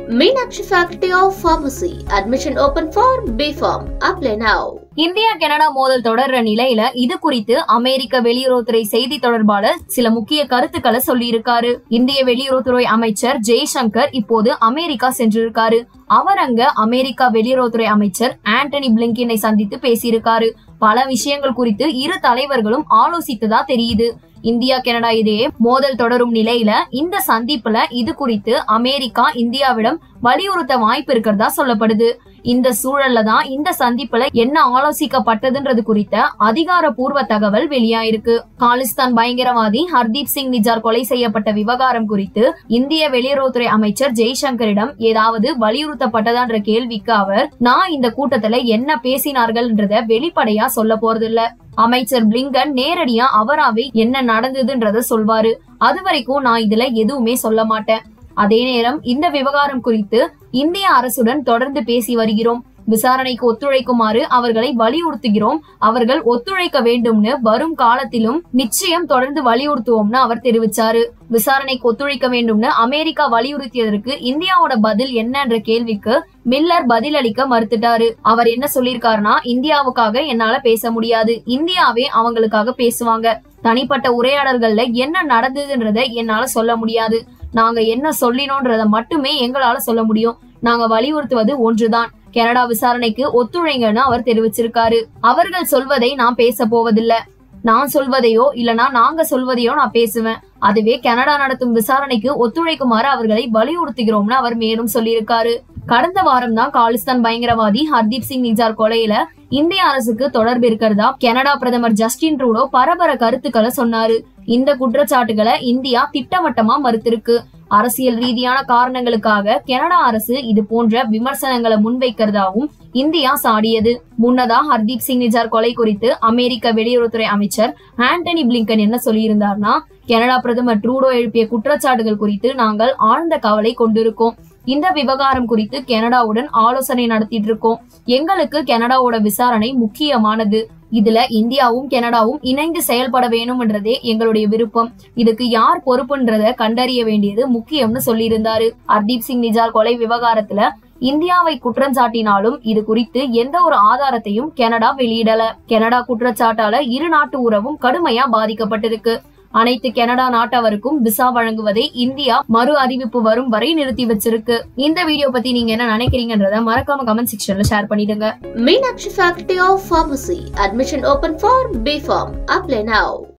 Meenakshi Faculty of Pharmacy. Admission open for BPharm. Apply now. India Canada மோதல் தொடர்ற நிலையில இது குறித்து அமெரிக்க வெளியுறவுத்துறை செய்தி தொடர்பாளர் சில முக்கிய கருத்துக்களை சொல்லியிருக்காரு இந்திய வெளியுறவுத்துறை அமைச்சர் ஜெய்சங்கர் இப்போது அமெரிக்கா சென்றிருக்காரு அவர் அங்க அமெரிக்கா வெளியுறவுத்துறை அமைச்சர் ஆண்டனி பிளிங்கினை சந்தித்து பேசியிருக்காரு பல விஷயங்கள் குறித்து இரு தலைவர்களும் ஆலோசித்ததா தெரியுது இந்தியா கனடா இடையே மோதல் தொடரும் நிலையில இந்த சந்திப்புல இது குறித்து அமெரிக்கா இந்தியாவிடம் வலியுறுத்த வாய்ப்பு இருக்கிறதா சொல்லப்படுது இந்த சூழல்ல தான் இந்த சந்திப்புல என்ன ஆலோசிக்கப்பட்டதுன்றது குறித்த அதிகாரப்பூர்வ தகவல் வெளியாயிருக்கு காலிஸ்தான் பயங்கரவாதி ஹர்தீப் சிங் நிஜார் கொலை செய்யப்பட்ட விவகாரம் குறித்து இந்திய வெளியுறவுத்துறை அமைச்சர் ஜெய்சங்கரிடம் ஏதாவது வலியுறுத்தப்பட்டதான்ற கேள்விக்கு அவர் நான் இந்த கூட்டத்துல என்ன பேசினார்கள்ன்றத வெளிப்படையா சொல்ல போறதில்ல அமைச்சர் பிளிங்கன் நேரடியா அவராவே என்ன நடந்ததுன்றத சொல்வாரு அது வரைக்கும் நான் இதுல எதுவுமே சொல்ல மாட்டேன் அதே நேரம் இந்த விவகாரம் குறித்து இந்திய அரசுடன் தொடர்ந்து பேசி வருகிறோம் விசாரணைக்கு ஒத்துழைக்குமாறு அவர்களை வலியுறுத்துகிறோம் அவர்கள் ஒத்துழைக்க வேண்டும்னு வரும் காலத்திலும் நிச்சயம் தொடர்ந்து வலியுறுத்துவோம்னு அவர் தெரிவிச்சாரு விசாரணைக்கு ஒத்துழைக்க வேண்டும்னு அமெரிக்கா வலியுறுத்தியதற்கு இந்தியாவோட பதில் என்னன்ற கேள்விக்கு மில்லர் பதிலளிக்க மறுத்துட்டாரு அவர் என்ன சொல்லிருக்காருன்னா இந்தியாவுக்காக என்னால பேச முடியாது இந்தியாவே அவங்களுக்காக பேசுவாங்க தனிப்பட்ட உரையாடல்கள்ல என்ன நடந்ததுன்றத என்னால சொல்ல முடியாது நாங்க என்ன சொல்லினோன்றத மட்டுமே எங்களால சொல்ல முடியும் நாங்க வலியுறுத்துவது ஒன்றுதான் கனடா விசாரணைக்கு ஒத்துழைங்கன்னு அவர் தெரிவிச்சிருக்காரு அவர்கள் சொல்வதை நான் பேச போவதில்ல நான் சொல்வதையோ இல்லனா நாங்க சொல்வதையோ நான் பேசுவேன் அதுவே கனடா நடத்தும் விசாரணைக்கு ஒத்துழைக்குமாறு அவர்களை வலியுறுத்துகிறோம்னு அவர் மேலும் சொல்லியிருக்காரு கடந்த வாரம் தான் காலிஸ்தான் பயங்கரவாதி ஹர்தீப் சிங் நிஜார் கொலையில இந்திய அரசுக்கு தொடர்பு இருக்கிறதா கனடா பிரதமர் ஜஸ்டின் ட்ரூடோ பரபர கருத்துக்களை சொன்னாரு இந்த குற்றச்சாட்டுகளை இந்தியா திட்டவட்டமா மறுத்திருக்கு அரசியல் ரீதியான காரணங்களுக்காக கனடா அரசு இது போன்ற விமர்சனங்களை முன்வைக்கிறதாவும் இந்தியா சாடியது முன்னதா ஹர்தீப் சிங் நிஜார் கொலை குறித்து அமெரிக்க வெளியுறவுத்துறை அமைச்சர் ஆண்டனி பிளிங்கன் என்ன சொல்லியிருந்தார்னா கனடா பிரதமர் ட்ரூடோ எழுப்பிய குற்றச்சாட்டுகள் குறித்து நாங்கள் ஆழ்ந்த கவலை கொண்டிருக்கோம் இந்த விவகாரம் குறித்து கனடாவுடன் ஆலோசனை நடத்திட்டு இருக்கோம் எங்களுக்கு கனடாவோட விசாரணை முக்கியமானது இதுல இந்தியாவும் கனடாவும் இணைந்து செயல்பட வேணும்ன்றதே எங்களுடைய விருப்பம் இதுக்கு யார் பொறுப்புன்றத கண்டறிய வேண்டியது முக்கியம்னு சொல்லியிருந்தாரு ஹர்தீப் சிங் நிஜார் கொலை விவகாரத்துல இந்தியாவை குற்றம் சாட்டினாலும் இது குறித்து எந்த ஒரு ஆதாரத்தையும் கனடா வெளியிடல கனடா குற்றச்சாட்டால இரு நாட்டு உறவும் கடுமையா பாதிக்கப்பட்டிருக்கு அனைத்து கனடா நாட்டவருக்கும் விசா வழங்குவதை இந்தியா மறு அறிவிப்பு வரும் வரை நிறுத்தி வச்சிருக்கு இந்த வீடியோ பத்தி நீங்க என்ன நினைக்கிறீங்கன்றத மறக்காம கமெண்ட் செக்ஷன்ல ஷேர் பண்ணிடுங்க Meenakshi Faculty of Pharmacy. Admission open for BPharm. Apply now.